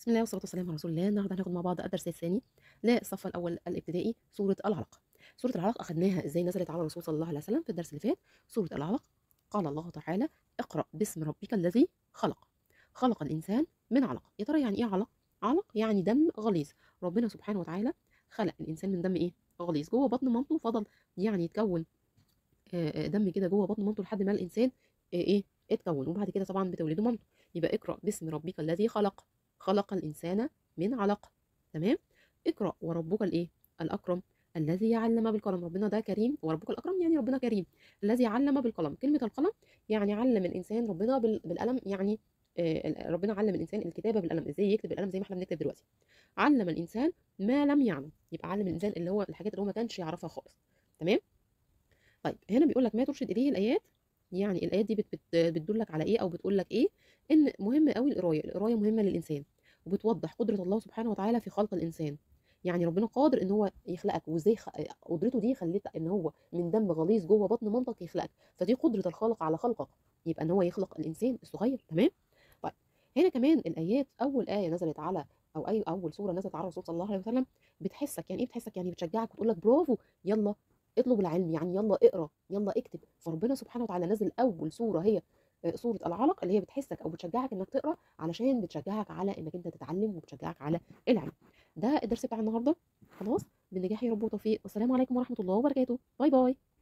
بسم الله والصلاة والسلام على رسول الله النهارده هناخد مع بعض الدرس الثاني للصف الأول الابتدائي سورة العلق سورة العلق أخدناها إزاي نزلت على الرسول صلى الله عليه وسلم في الدرس اللي فات سورة العلق قال الله تعالى اقرأ باسم ربك الذي خلق خلق الإنسان من علق يا ترى يعني إيه علق؟ علق يعني دم غليظ ربنا سبحانه وتعالى خلق الإنسان من دم إيه؟ غليظ جوه بطن مامته فضل يعني يتكون آه، آه، دم كده جوه بطن مامته لحد ما الإنسان آه، إيه؟ اتكون وبعد كده طبعا بتولده مامته يبقى اقرأ باسم ربك الذي خلق خلق الإنسان من علق تمام اقرأ وربك الإيه الأكرم الذي علم بالقلم ربنا ده كريم وربك الأكرم يعني ربنا كريم الذي علم بالقلم كلمة القلم يعني علم الإنسان ربنا بال- بالقلم يعني آه، ربنا علم الإنسان الكتابة بالقلم إزاي يكتب بالقلم زي ما احنا بنكتب دلوقتي علم الإنسان ما لم يعلم يبقى علم الإنسان اللي هو الحاجات اللي هو ما كانش يعرفها خالص تمام طيب هنا بيقول لك ما ترشد اليه الايات يعني الايات دي بت بت بتدلك على ايه او بتقول لك ايه ان مهم قوي القرايه القرايه مهمه للانسان وبتوضح قدره الله سبحانه وتعالى في خلق الانسان يعني ربنا قادر ان هو يخلقك وازاي خ... قدرته دي خليت ان هو من دم غليظ جوه بطن مامتك يخلقك فدي قدره الخالق على خلقك يبقى ان هو يخلق الانسان الصغير تمام طيب هنا كمان الايات اول ايه نزلت على او اي اول سوره نزلت على الرسول صلى الله عليه وسلم بتحسك يعني ايه بتحسك يعني بتشجعك وتقول لك برافو يلا اطلب العلم يعني يلا اقرا يلا اكتب فربنا سبحانه وتعالى نزل اول سوره هي آه، سوره العلق اللي هي بتحسك او بتشجعك انك تقرا علشان بتشجعك على انك انت تتعلم وبتشجعك على العلم ده الدرس بتاع النهارده خلاص بالنجاح يا رب وتوفيق والسلام عليكم ورحمه الله وبركاته باي باي